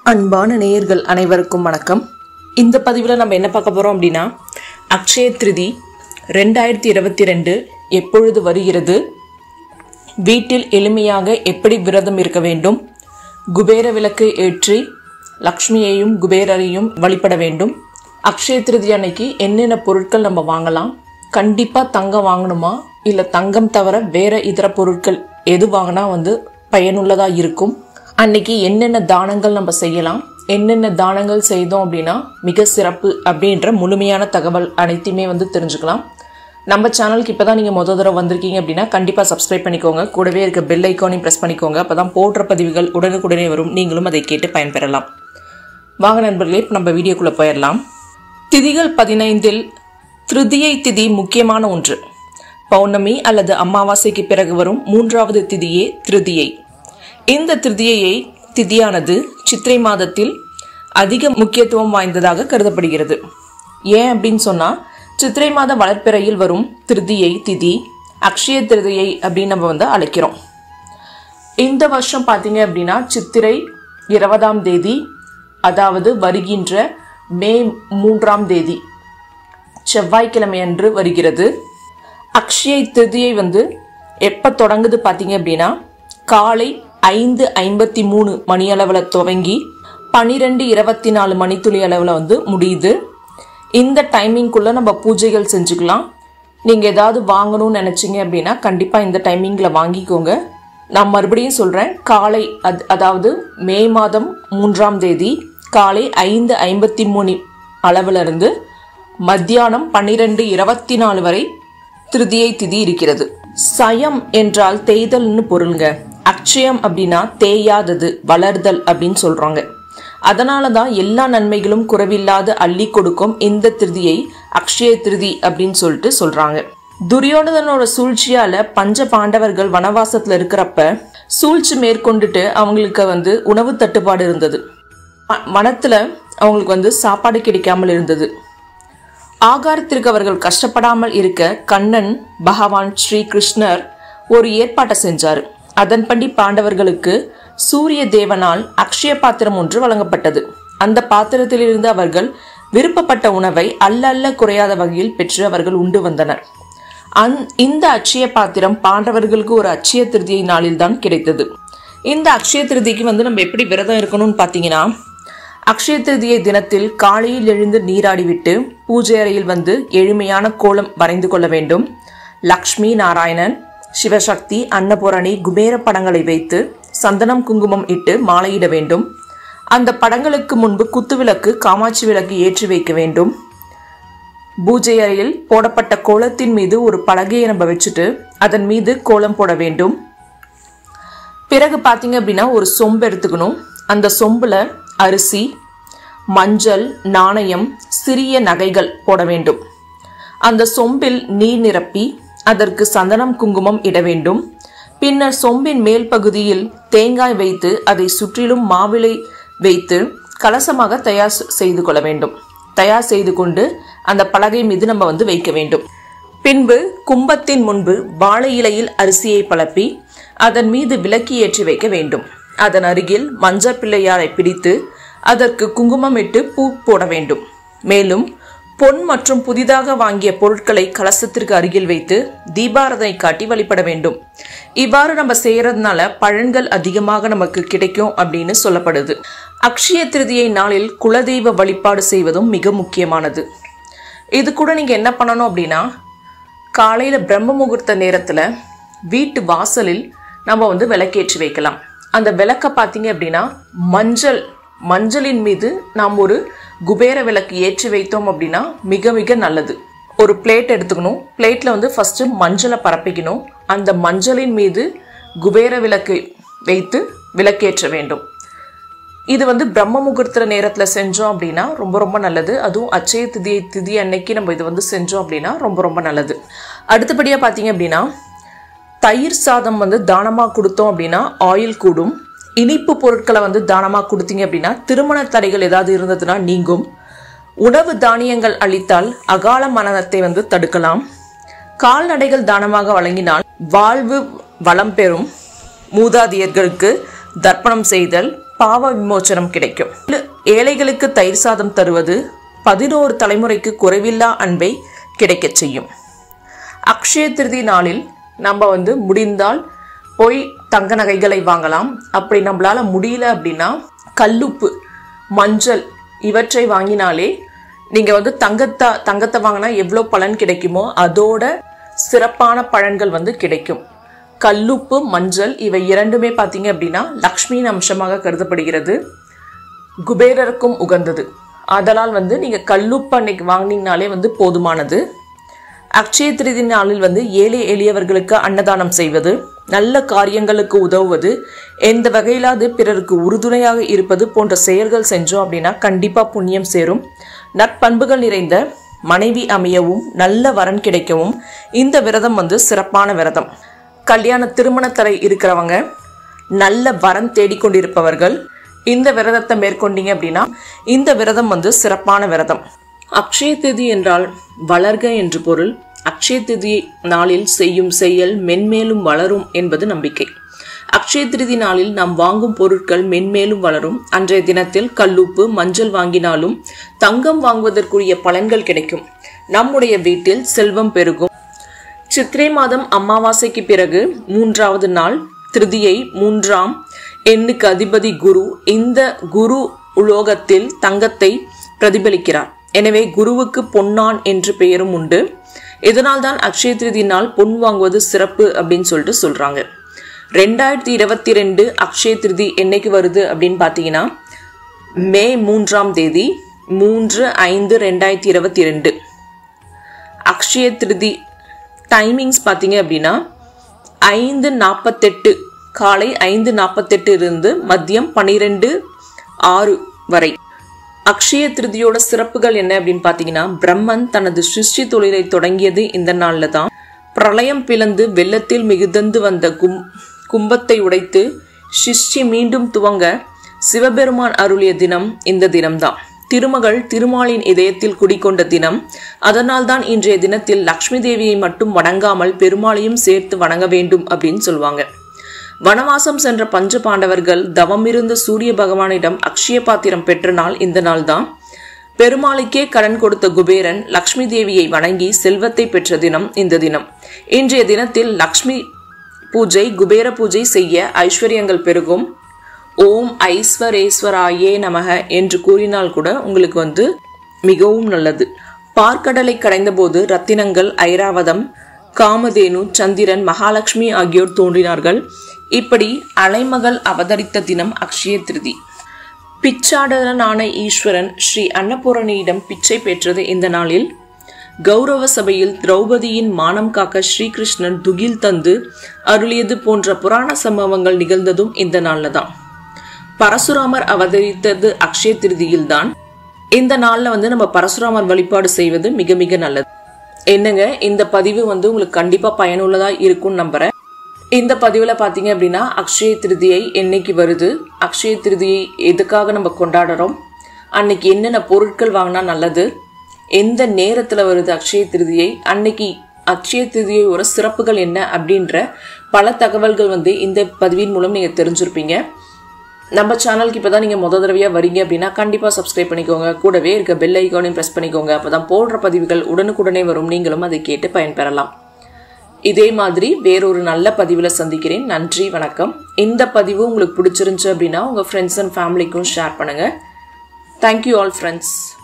அன்பான நேயர்கள் அனைவருக்கும் வணக்கம் இந்த பதிவில் நம்ம என்ன பார்க்க போகிறோம் அப்படின்னா அக்ஷய திருதி ரெண்டாயிரத்தி இருபத்தி ரெண்டு எப்பொழுது வருகிறது வீட்டில் எளிமையாக எப்படி விரதம் இருக்க வேண்டும் குபேர விளக்கு ஏற்றி லக்ஷ்மியையும் குபேரரையும் வழிபட வேண்டும் அக்ஷய திருதி அன்னைக்கு என்னென்ன பொருட்கள் நம்ம வாங்கலாம் கண்டிப்பாக தங்கம் வாங்கணுமா இல்லை தங்கம் தவிர வேற இதர பொருட்கள் எது வாங்கினா வந்து பயனுள்ளதாக இருக்கும் அன்னைக்கு என்னென்ன தானங்கள் நம்ம செய்யலாம் என்னென்ன தானங்கள் செய்தோம் அப்படின்னா மிக சிறப்பு அப்படின்ற முழுமையான தகவல் அனைத்தையுமே வந்து தெரிஞ்சுக்கலாம் நம்ம சேனலுக்கு இப்போ தான் நீங்கள் முத தடவை வந்திருக்கீங்க அப்படின்னா கண்டிப்பாக சப்ஸ்கிரைப் பண்ணிக்கோங்க கூடவே இருக்க பெல் ஐக்கானையும் ப்ரெஸ் பண்ணிக்கோங்க அப்போ தான் போடுற பதிவுகள் உடனுக்குடனே வரும் நீங்களும் அதை கேட்டு பயன்பெறலாம் வாங்க நண்பர்களே இப்போ நம்ம வீடியோக்குள்ளே போயிடலாம் திதிகள் பதினைந்தில் திருதியை திதி முக்கியமான ஒன்று பௌர்ணமி அல்லது அமாவாசைக்கு பிறகு வரும் மூன்றாவது திதியே திருதியை இந்த திருதியை திதியானது சித்திரை மாதத்தில் அதிக முக்கியத்துவம் வாய்ந்ததாக கருதப்படுகிறது ஏன் அப்படின்னு சொன்னால் சித்திரை மாத வளர்ப்பிறையில் வரும் திருதியை திதி அக்ஷய திருதியை அப்படின்னு நம்ம வந்து அழைக்கிறோம் இந்த வருஷம் பார்த்தீங்க அப்படின்னா சித்திரை இருபதாம் தேதி அதாவது வருகின்ற மே மூன்றாம் தேதி செவ்வாய்க்கிழமை அன்று வருகிறது அக்ஷய திருதியை வந்து எப்போ தொடங்குது பார்த்தீங்க அப்படின்னா காலை ஐந்து ஐம்பத்தி மூணு மணி அளவில் துவங்கி பன்னிரெண்டு இருபத்தி நாலு மணித்துளி அளவில் வந்து முடியுது இந்த டைமிங்குள்ளே நம்ம பூஜைகள் செஞ்சுக்கலாம் நீங்கள் ஏதாவது வாங்கணும்னு நினச்சிங்க அப்படின்னா கண்டிப்பாக இந்த டைமிங்கில் வாங்கிக்கோங்க நான் மறுபடியும் சொல்கிறேன் காலை அது அதாவது மே மாதம் மூன்றாம் தேதி காலை ஐந்து ஐம்பத்தி மூணு அளவிலிருந்து மத்தியானம் பன்னிரெண்டு இருபத்தி நாலு வரை திருதியை திதி இருக்கிறது சயம் என்றால் தேய்தல்னு பொருளுங்க அக்ஷயம் அப்படின்னா தேயாதது வளர்தல் அப்படின்னு சொல்றாங்க அதனால தான் எல்லா நன்மைகளும் குறைவில்லாத அள்ளி கொடுக்கும் இந்த திருதியை அக்ஷய திருதி அப்படின்னு சொல்லிட்டு சொல்றாங்க துரியோதனோட சூழ்ச்சியால பஞ்ச பாண்டவர்கள் வனவாசத்துல இருக்கிறப்ப சூழ்ச்சி மேற்கொண்டுட்டு அவங்களுக்கு வந்து உணவு தட்டுப்பாடு இருந்தது வ- வனத்துல அவங்களுக்கு வந்து சாப்பாடு கிடைக்காமல் இருந்தது ஆகாரத்திற்கு அவர்கள் கஷ்டப்படாமல் இருக்க கண்ணன் பகவான் ஸ்ரீ கிருஷ்ணர் ஒரு ஏற்பாட்டை செஞ்சார் அதன்படி பாண்டவர்களுக்கு சூரிய தேவனால் அக்ஷய பாத்திரம் ஒன்று வழங்கப்பட்டது அந்த பாத்திரத்திலிருந்து அவர்கள் விருப்பப்பட்ட உணவை அல்ல அல்ல குறையாத வகையில் பெற்று அவர்கள் உண்டு வந்தனர் அந் இந்த அட்சய பாத்திரம் பாண்டவர்களுக்கு ஒரு அட்சய திருதியை நாளில்தான் கிடைத்தது இந்த அக்ஷய திருதிக்கு வந்து நம்ம எப்படி விரதம் இருக்கணும்னு பார்த்தீங்கன்னா அக்ஷய திருதியை தினத்தில் காலையில் எழுந்து நீராடிவிட்டு பூஜை அறையில் வந்து எளிமையான கோலம் வரைந்து கொள்ள வேண்டும் லக்ஷ்மி நாராயணன் சிவசக்தி அன்னபூரணி குபேர படங்களை வைத்து சந்தனம் குங்குமம் இட்டு மாலையிட வேண்டும் அந்த படங்களுக்கு முன்பு குத்துவிளக்கு காமாட்சி விளக்கு ஏற்றி வைக்க வேண்டும் பூஜை அறையில் போடப்பட்ட கோலத்தின் மீது ஒரு பலகையை நம்ம வச்சுட்டு அதன் மீது கோலம் போட வேண்டும் பிறகு பார்த்தீங்க அப்படின்னா ஒரு சொம்பு எடுத்துக்கணும் அந்த சொம்புல அரிசி மஞ்சள் நாணயம் சிறிய நகைகள் போட வேண்டும் அந்த சொம்பில் நீர் நிரப்பி அதற்கு சந்தனம் குங்குமம் இட வேண்டும் பின்னர் சொம்பின் மேல் பகுதியில் தேங்காய் வைத்து அதை சுற்றிலும் மாவிலை வைத்து கலசமாக தயார் செய்து கொள்ள வேண்டும் தயார் செய்து கொண்டு அந்த பலகை மீது நம்ம வந்து வைக்க வேண்டும் பின்பு கும்பத்தின் முன்பு வாழை இலையில் அரிசியை பலப்பி அதன் மீது விளக்கி ஏற்றி வைக்க வேண்டும் அதன் அருகில் மஞ்சள் பிள்ளையாரை பிடித்து அதற்கு குங்குமமிட்டு பூ போட வேண்டும் மேலும் பொன் மற்றும் புதிதாக வாங்கிய பொருட்களை கலசத்திற்கு அருகில் வைத்து தீபாரதனை காட்டி வழிபட வேண்டும் இவ்வாறு நம்ம செய்யறதுனால பலன்கள் அதிகமாக நமக்கு கிடைக்கும் அப்படின்னு சொல்லப்படுது அக்ஷய திருதியை நாளில் குலதெய்வ வழிபாடு செய்வதும் மிக முக்கியமானது இது கூட நீங்கள் என்ன பண்ணணும் அப்படின்னா காலையில் பிரம்ம முகூர்த்த நேரத்தில் வீட்டு வாசலில் நம்ம வந்து விளக்கேற்றி வைக்கலாம் அந்த விளக்கை பார்த்தீங்க அப்படின்னா மஞ்சள் மஞ்சளின் மீது நாம் ஒரு குபேர விளக்கு ஏற்றி வைத்தோம் அப்படின்னா மிக மிக நல்லது ஒரு பிளேட் எடுத்துக்கணும் பிளேட்டில் வந்து ஃபஸ்ட்டு மஞ்சளை பரப்பிக்கணும் அந்த மஞ்சளின் மீது குபேர விளக்கு வைத்து விளக்கேற்ற வேண்டும் இது வந்து பிரம்ம முகூர்த்த நேரத்தில் செஞ்சோம் அப்படின்னா ரொம்ப ரொம்ப நல்லது அதுவும் அச்சய திதி திதி அன்னைக்கு நம்ம இது வந்து செஞ்சோம் அப்படின்னா ரொம்ப ரொம்ப நல்லது அடுத்தபடியாக பார்த்தீங்க அப்படின்னா தயிர் சாதம் வந்து தானமாக கொடுத்தோம் அப்படின்னா ஆயில் கூடும் இனிப்பு பொருட்களை வந்து தானமாக கொடுத்தீங்க அப்படின்னா திருமண தடைகள் ஏதாவது இருந்ததுன்னா நீங்கும் உணவு தானியங்கள் அளித்தால் அகால மரணத்தை வந்து தடுக்கலாம் கால்நடைகள் தானமாக வழங்கினால் வாழ்வு வளம் பெறும் மூதாதையர்களுக்கு தர்ப்பணம் செய்தல் பாவ விமோச்சனம் கிடைக்கும் ஏழைகளுக்கு தயிர் சாதம் தருவது பதினோரு தலைமுறைக்கு குறைவில்லா அன்பை கிடைக்கச் செய்யும் அக்ஷய திருதி நாளில் நம்ம வந்து முடிந்தால் போய் தங்க நகைகளை வாங்கலாம் அப்படி நம்மளால முடியல அப்படின்னா கல்லுப்பு மஞ்சள் இவற்றை வாங்கினாலே நீங்கள் வந்து தங்கத்தை தங்கத்தை வாங்கினா எவ்வளோ பலன் கிடைக்குமோ அதோட சிறப்பான பலன்கள் வந்து கிடைக்கும் கல்லுப்பு மஞ்சள் இவை இரண்டுமே பார்த்தீங்க அப்படின்னா லக்ஷ்மியின் அம்சமாக கருதப்படுகிறது குபேரருக்கும் உகந்தது அதனால் வந்து நீங்கள் கல்லுப்பு அன்னைக்கு வாங்கினீங்கனாலே வந்து போதுமானது அக்ஷய திருதி நாளில் வந்து ஏழை எளியவர்களுக்கு அன்னதானம் செய்வது நல்ல காரியங்களுக்கு உதவுவது எந்த வகையிலாவது பிறருக்கு உறுதுணையாக இருப்பது போன்ற செயல்கள் செஞ்சோம் அப்படின்னா கண்டிப்பாக புண்ணியம் சேரும் நற்பண்புகள் நிறைந்த மனைவி அமையவும் நல்ல வரன் கிடைக்கவும் இந்த விரதம் வந்து சிறப்பான விரதம் கல்யாண திருமணத்தரை இருக்கிறவங்க நல்ல வரன் தேடிக்கொண்டிருப்பவர்கள் இந்த விரதத்தை மேற்கொண்டீங்க அப்படின்னா இந்த விரதம் வந்து சிறப்பான விரதம் அக்ஷய திதி என்றால் வளர்க என்று பொருள் அக்ஷய திதி நாளில் செய்யும் செயல் மென்மேலும் வளரும் என்பது நம்பிக்கை அக்ஷய திருதி நாளில் நாம் வாங்கும் பொருட்கள் மென்மேலும் வளரும் அன்றைய தினத்தில் கல்லுப்பு மஞ்சள் வாங்கினாலும் தங்கம் வாங்குவதற்குரிய பலன்கள் கிடைக்கும் நம்முடைய வீட்டில் செல்வம் பெருகும் சித்திரை மாதம் அமாவாசைக்கு பிறகு மூன்றாவது நாள் திருதியை மூன்றாம் எண்ணுக்கு அதிபதி குரு இந்த குரு உலோகத்தில் தங்கத்தை பிரதிபலிக்கிறார் எனவே குருவுக்கு பொன்னான் என்று பெயரும் உண்டு இதனால் தான் அக்ஷய திருதி நாள் பொன் வாங்குவது சிறப்பு அப்படின்னு சொல்லிட்டு சொல்றாங்க ரெண்டாயிரத்தி இருபத்தி ரெண்டு அக்ஷய திருதி என்னைக்கு வருது அப்படின்னு பார்த்தீங்கன்னா மே மூன்றாம் தேதி மூன்று ஐந்து ரெண்டாயிரத்தி இருபத்தி ரெண்டு அக்ஷய திருதி டைமிங்ஸ் பார்த்தீங்க அப்படின்னா ஐந்து நாற்பத்தெட்டு காலை ஐந்து நாற்பத்தெட்டு இருந்து மதியம் பன்னிரெண்டு ஆறு வரை அக்ஷய திருதியோட சிறப்புகள் என்ன அப்படின்னு பார்த்தீங்கன்னா பிரம்மன் தனது சிருஷ்டி தொழிலை தொடங்கியது இந்த நாளில் தான் பிரளயம் பிளந்து வெள்ளத்தில் மிகுதந்து வந்த கும் கும்பத்தை உடைத்து சிருஷ்டி மீண்டும் துவங்க சிவபெருமான் அருளிய தினம் இந்த தினம்தான் திருமகள் திருமாலின் இதயத்தில் குடிக்கொண்ட தினம் அதனால்தான் இன்றைய தினத்தில் லக்ஷ்மி தேவியை மட்டும் வணங்காமல் பெருமாளையும் சேர்த்து வணங்க வேண்டும் அப்படின்னு சொல்லுவாங்க வனவாசம் சென்ற பஞ்ச பாண்டவர்கள் தவமிருந்த சூரிய பகவானிடம் அக்ஷய பாத்திரம் பெற்ற நாள் இந்த நாள் தான் பெருமாளுக்கே கடன் கொடுத்த குபேரன் லக்ஷ்மி தேவியை வணங்கி செல்வத்தை பெற்ற தினம் இந்த தினம் இன்றைய தினத்தில் லக்ஷ்மி பூஜை குபேர பூஜை செய்ய ஐஸ்வர்யங்கள் பெருகும் ஓம் ஐஸ்வரேஸ்வராயே நமக என்று கூறினால் கூட உங்களுக்கு வந்து மிகவும் நல்லது பார்க்கடலை கடைந்தபோது ரத்தினங்கள் ஐராவதம் காமதேனு சந்திரன் மகாலட்சுமி ஆகியோர் தோன்றினார்கள் இப்படி அலைமகள் அவதரித்த தினம் அக்ஷய திருதி பிச்சாடனான ஈஸ்வரன் ஸ்ரீ அன்னபூரணியிடம் பிச்சை பெற்றது இந்த நாளில் கௌரவ சபையில் திரௌபதியின் மானம் காக்க ஸ்ரீகிருஷ்ணன் துகில் தந்து அருளியது போன்ற புராண சம்பவங்கள் நிகழ்ந்ததும் இந்த நாளில் தான் பரசுராமர் அவதரித்தது அக்ஷய திருதியில் தான் இந்த நாளில் வந்து நம்ம பரசுராமர் வழிபாடு செய்வது மிக மிக நல்லது என்னங்க இந்த பதிவு வந்து உங்களுக்கு கண்டிப்பாக பயனுள்ளதாக இருக்கும்னு நம்புறேன் இந்த பதிவில் பார்த்தீங்க அப்படின்னா அக்ஷய திருதியை என்னைக்கு வருது அக்ஷய திருதியை எதுக்காக நம்ம கொண்டாடுறோம் அன்னைக்கு என்னென்ன பொருட்கள் வாங்கினா நல்லது எந்த நேரத்தில் வருது அக்ஷய திருதியை அன்னைக்கு அக்ஷய திருதியோட சிறப்புகள் என்ன அப்படின்ற பல தகவல்கள் வந்து இந்த பதிவின் மூலம் நீங்கள் தெரிஞ்சிருப்பீங்க நம்ம சேனலுக்கு இப்போ தான் நீங்கள் முத தடவையாக வரீங்க அப்படின்னா கண்டிப்பாக சப்ஸ்கிரைப் பண்ணிக்கோங்க கூடவே இருக்க பெல் ஐக்கானையும் ப்ரெஸ் பண்ணிக்கோங்க அப்போ தான் போடுற பதிவுகள் உடனுக்குடனே வரும் நீங்களும் அதை கேட்டு பயன்பெறலாம் இதே மாதிரி வேறொரு நல்ல பதிவில் சந்திக்கிறேன் நன்றி வணக்கம் இந்த பதிவு உங்களுக்கு பிடிச்சிருந்துச்சு அப்படின்னா உங்கள் ஃப்ரெண்ட்ஸ் அண்ட் ஃபேமிலிக்கும் ஷேர் பண்ணுங்கள் தேங்க்யூ ஆல் ஃப்ரெண்ட்ஸ்